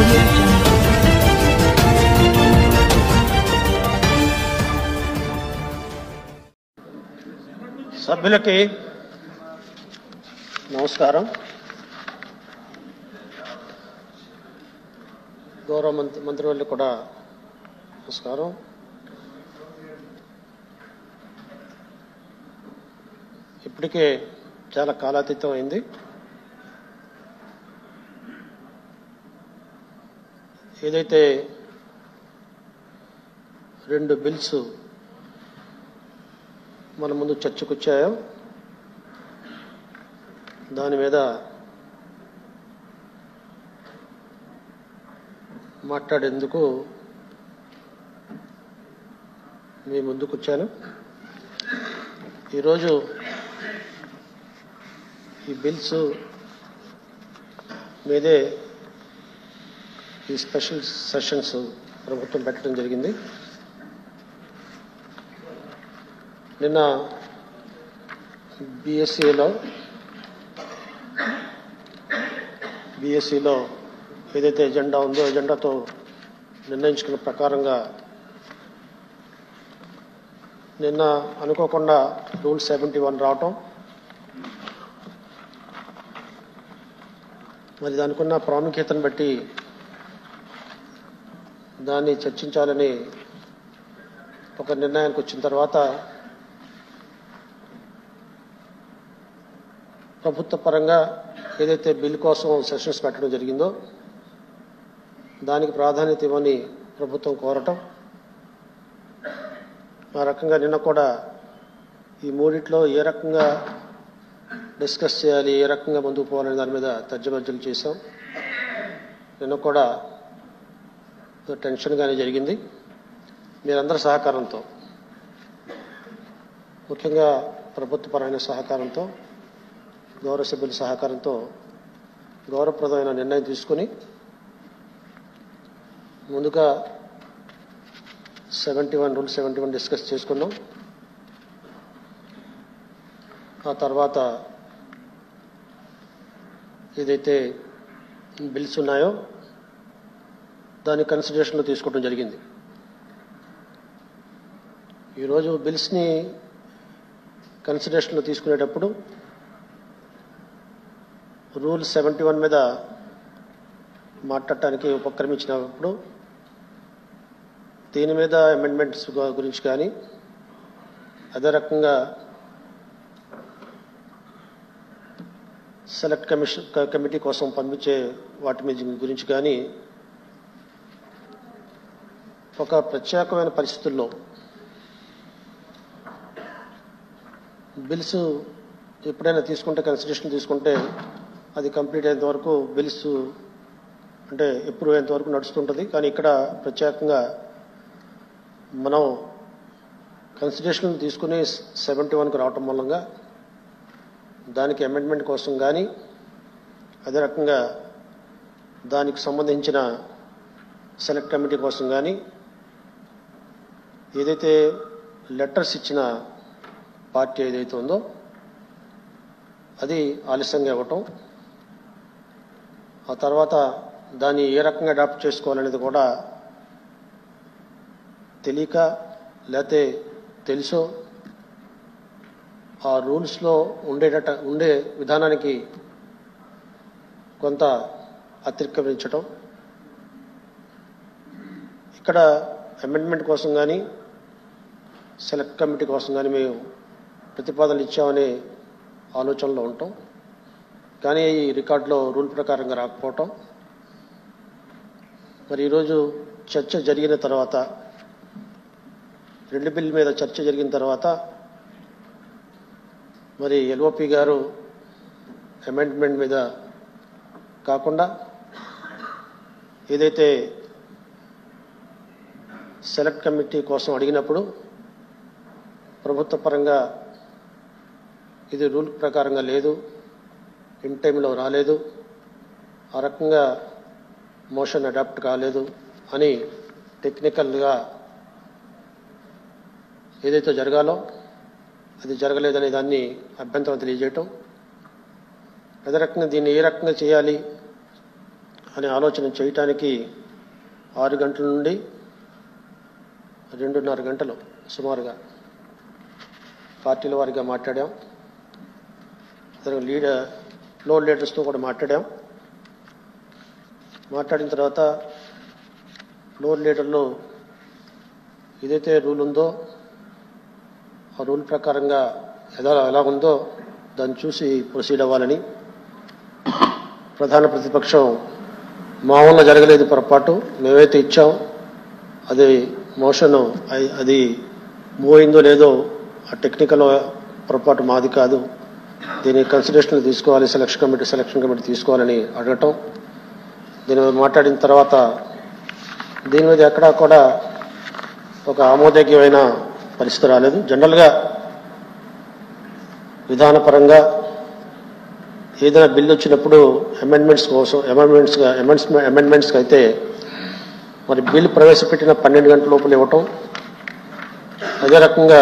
audio jungle. సభ్యులకి నమస్కారం గౌరవ మంత్రి మంత్రివర్యులకు కూడా నమస్కారం ఇప్పటికే చాలా కాలాతీతం అయింది ఏదైతే రెండు బిల్స్ మన ముందు చర్చకు వచ్చాయో దాని మీద మాట్లాడేందుకు మీ ముందుకు వచ్చాను ఈరోజు ఈ బిల్స్ మీదే ఈ స్పెషల్ సెషన్స్ ప్రభుత్వం పెట్టడం జరిగింది నిన్న బీఎస్సీలో బీఎస్సీలో ఏదైతే ఎజెండా ఉందో ఎజెండాతో నిర్ణయించుకున్న ప్రకారంగా నిన్న అనుకోకుండా రూల్ సెవెంటీ వన్ రావటం మరి దానికి ఉన్న ప్రాముఖ్యతను బట్టి దాన్ని చర్చించాలని ఒక నిర్ణయానికి వచ్చిన తర్వాత ప్రభుత్వ పరంగా ఏదైతే బిల్ కోసం సెషన్స్ పెట్టడం జరిగిందో దానికి ప్రాధాన్యత ఇవ్వని ప్రభుత్వం కోరటం ఆ రకంగా నిన్న కూడా ఈ మూడిట్లో ఏ రకంగా డిస్కస్ చేయాలి ఏ రకంగా ముందుకు పోవాలనే దాని మీద తర్జమర్జలు చేశాం నిన్న కూడా టెన్షన్గానే జరిగింది మీరందరి సహకారంతో ముఖ్యంగా ప్రభుత్వపరమైన సహకారంతో గౌరవ సభ్యుల సహకారంతో గౌరవప్రదమైన నిర్ణయం తీసుకుని ముందుగా seventy one rule seventy one discuss చేసుకున్నాం ఆ తర్వాత ఏదైతే బిల్స్ ఉన్నాయో దాని కన్సిడరేషన్లో తీసుకోవడం జరిగింది ఈరోజు బిల్స్ని కన్సిడరేషన్లో తీసుకునేటప్పుడు రూల్ సెవెంటీ వన్ మీద మాట్లాడటానికి ఉపక్రమించినప్పుడు దీని మీద అమెండ్మెంట్స్ గురించి కానీ అదే రకంగా సెలెక్ట్ కమిషన్ కమిటీ కోసం పంపించే వాటి మీద గురించి కానీ ఒక ప్రత్యేకమైన పరిస్థితుల్లో బిల్స్ ఎప్పుడైనా తీసుకుంటే కన్సిడరేషన్ తీసుకుంటే అది కంప్లీట్ అయ్యేంత వరకు బిల్స్ అంటే అప్రూవ్ అయ్యేంత వరకు నడుస్తుంటుంది కానీ ఇక్కడ ప్రత్యేకంగా మనం కన్సిడరేషన్ తీసుకుని సెవెంటీ వన్కి రావటం మూలంగా దానికి అమెండ్మెంట్ కోసం కానీ అదే రకంగా దానికి సంబంధించిన సెలెక్ట్ కమిటీ కోసం కానీ ఏదైతే లెటర్స్ ఇచ్చిన పార్టీ ఏదైతే ఉందో అది ఆలస్యంగా ఇవ్వటం ఆ తర్వాత దాన్ని ఏ రకంగా అడాప్ట్ చేసుకోవాలనేది కూడా తెలియక లేకపోతే తెలుసో ఆ రూల్స్లో ఉండేటట ఉండే విధానానికి కొంత అతిక్రమించటం ఇక్కడ అమెండ్మెంట్ కోసం కానీ సెలెక్ట్ కమిటీ కోసం కానీ మేము ప్రతిపాదనలు ఇచ్చామనే ఆలోచనలో ఉంటాం కానీ ఈ రికార్డులో రూల్ ప్రకారంగా రాకపోవటం మరి ఈరోజు చర్చ జరిగిన తర్వాత రెండు బిల్ మీద చర్చ జరిగిన తర్వాత మరి ఎల్ఓపి గారు అమెండ్మెంట్ మీద కాకుండా ఏదైతే సెలెక్ట్ కమిటీ కోసం అడిగినప్పుడు ప్రభుత్వ పరంగా ఇది రూల్ ప్రకారంగా లేదు ఇన్ టైంలో రాలేదు ఆ రకంగా మోషన్ అడాప్ట్ కాలేదు అని టెక్నికల్గా ఏదైతే జరగాలో అది జరగలేదనే దాన్ని అభ్యంతరం తెలియజేయటం అదే రకంగా దీన్ని ఏ రకంగా చేయాలి అనే ఆలోచన చేయటానికి ఆరు గంటల నుండి రెండున్నర గంటలు సుమారుగా పార్టీల వారిగా మాట్లాడాం లీడ్ ఫ్లోర్ లీడర్స్తో కూడా మాట్లాడాం మాట్లాడిన తర్వాత ఫ్లోర్ లీడర్లు ఏదైతే రూల్ ఉందో ఆ రూల్ ప్రకారంగా ఎలా ఎలా ఉందో దాన్ని చూసి ప్రొసీడ్ అవ్వాలని ప్రధాన ప్రతిపక్షం మా వల్ల జరగలేదు పొరపాటు మేమైతే ఇచ్చాం అది మోషన్ అయి- అది మూవ్ అయిందో లేదో ఆ టెక్నికల్ పొరపాటు మాది కాదు దీన్ని కన్సిడరేషన్ తీసుకోవాలి సెలక్షన్ కమిటీ సెలక్షన్ కమిటీ తీసుకోవాలని అడగటం దీని మీద మాట్లాడిన తర్వాత దీని మీద ఎక్కడా కూడా ఒక ఆమోదయోగ్యమైన పరిస్థితి రాలేదు జనరల్గా విధానపరంగా ఏదైనా బిల్లు వచ్చినప్పుడు అమెండ్మెంట్స్ కోసం అమెండ్మెంట్స్ అమెండ్స్ అమెండ్మెంట్స్కి అయితే మరి బిల్ ప్రవేశపెట్టిన పన్నెండు గంటల లోపల ఇవ్వటం అదే రకంగా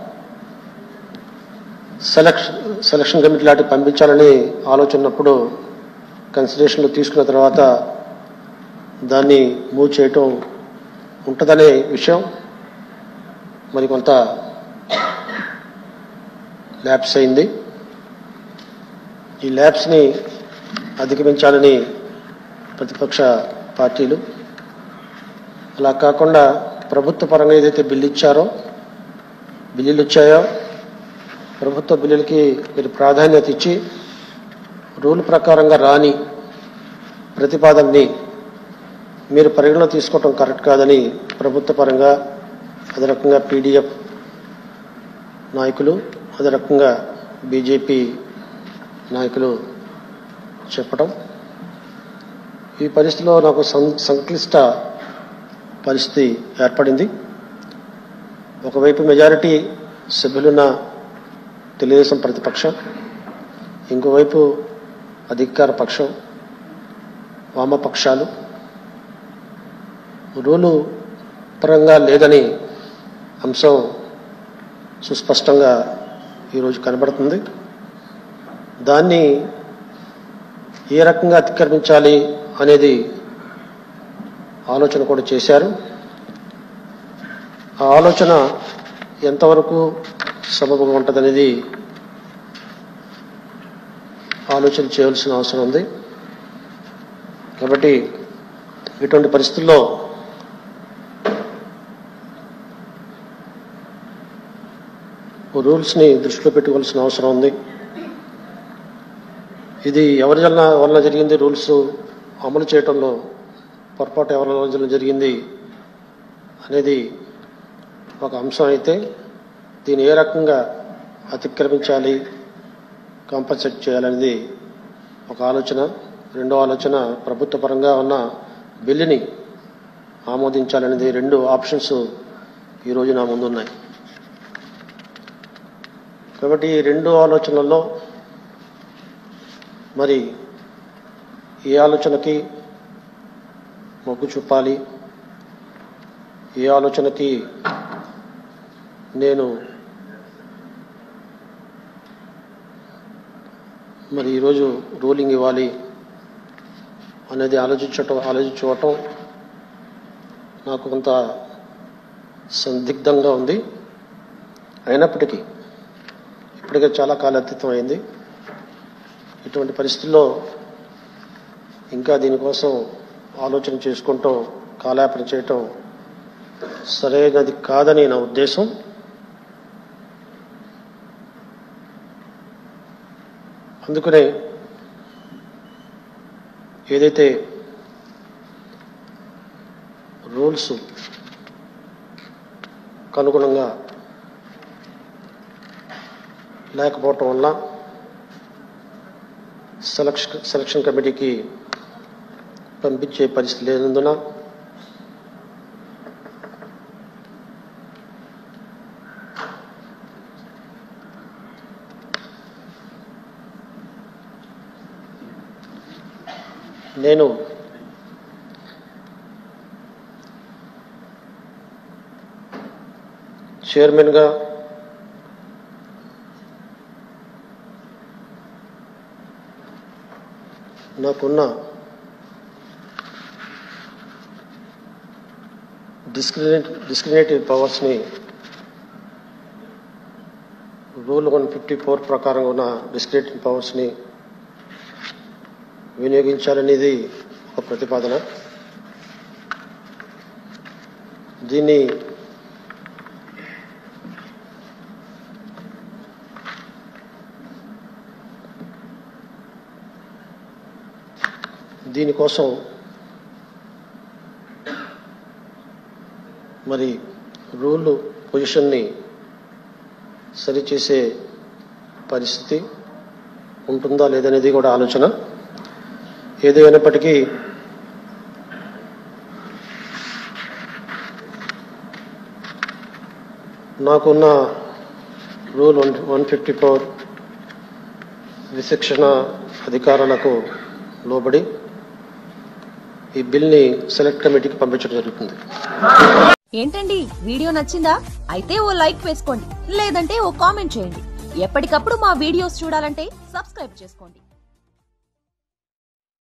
సెలక్షన్ సెలక్షన్ కమిటీ లాంటి పంపించాలని ఆలోచన ఉన్నప్పుడు కన్సిడరేషన్లో తీసుకున్న తర్వాత దాన్ని మూవ్ చేయటం ఉంటుందనే విషయం మరి కొంత ల్యాబ్స్ అయింది ఈ ల్యాబ్స్ని అధిగమించాలని ప్రతిపక్ష పార్టీలు అలా కాకుండా ప్రభుత్వ పరంగా ఏదైతే బిల్లు ఇచ్చారో బిల్లులు వచ్చాయో ప్రభుత్వ బిల్లులకి మీరు ప్రాధాన్యత ఇచ్చి రూల్ ప్రకారంగా రాని ప్రతిపాదనని మీరు పరిగణలో తీసుకోవటం కరెక్ట్ కాదని ప్రభుత్వ పరంగా అదే రకంగా పీడిఎఫ్ నాయకులు అదే రకంగా బీజేపీ నాయకులు చెప్పటం ఈ పరిస్థితిలో నాకు సం- సంక్లిష్ట పరిస్థితి ఏర్పడింది ఒకవైపు మెజారిటీ సభ్యులున్న తెలుగుదేశం ప్రతిపక్షం ఇంకోవైపు అధికార పక్షం వామపక్షాలు రూలు పరంగా లేదని అంశం సుస్పష్టంగా ఈరోజు కనబడుతుంది దాన్ని ఏ రకంగా అతిక్రమించాలి అనేది ఆలోచన కూడా చేశారు ఆ ఆలోచన ఎంతవరకు సబబుగా ఉంటుందనేది ఆలోచన చేయవలసిన అవసరం ఉంది కాబట్టి ఇటువంటి పరిస్థితుల్లో రూల్స్ని దృష్టిలో పెట్టుకోవాల్సిన అవసరం ఉంది ఇది ఎవరి వలన వలన జరిగింది రూల్స్ అమలు చేయటంలో పొరపాటు ఎవరి వలన జరిగింది అనేది ఒక అంశం అయితే దీన్ని ఏ రకంగా అతిక్రమించాలి కాంపన్సేట్ చేయాలనేది ఒక ఆలోచన రెండో ఆలోచన ప్రభుత్వ పరంగా ఉన్న బిల్లుని ఆమోదించాలనేది రెండు ఆప్షన్స్ ఈరోజు నా ముందున్నాయి కాబట్టి ఈ రెండు ఆలోచనల్లో మరి ఏ ఆలోచనకి మొగ్గు చూపాలి ఏ ఆలోచనకి నేను మరి ఈరోజు రూలింగ్ ఇవ్వాలి అనేది ఆలోచించటం ఆలోచించుకోవటం నాకు కొంత సందిగ్ధంగా ఉంది అయినప్పటికీ ఇప్పటికే చాలా కాలాతీతం అయింది ఇటువంటి పరిస్థితుల్లో ఇంకా దీనికోసం ఆలోచన చేసుకుంటూ కాలాపన చేయటం సరైనది కాదని నా ఉద్దేశం అందుకనే ఏదైతే రూల్స్ కనుగుణంగా లేకపోవటం వల్ల సెలక్షన్ సెలక్షన్ కమిటీకి పంపించే పరిస్థితి లేనందున నేను చైర్మన్గా నాకున్న డిస్క్రిమినేట్ డిస్క్రిమినేటివ్ పవర్స్ని రూల్ వన్ ఫిఫ్టీ ఫోర్ ప్రకారం ఉన్న డిస్క్రిమినేటివ్ పవర్స్ని వినియోగించాలనేది ఒక ప్రతిపాదన దీన్ని దీనికోసం మరి రూల్ పొజిషన్ని సరిచేసే పరిస్థితి ఉంటుందా లేదనేది కూడా ఆలోచన ఏదైనప్పటికీ నాకున్న rule one one fifty four విశిక్షణ అధికారాలకు లోబడి ఈ బిల్ని సెలెక్ట్ కమిటీకి పంపించడం జరుగుతుంది ఏంటండి వీడియో నచ్చిందా అయితే ఓ లైక్ వేసుకోండి లేదంటే ఓ కామెంట్ చేయండి ఎప్పటికప్పుడు మా వీడియోస్ చూడాలంటే సబ్స్క్రైబ్ చేసుకోండి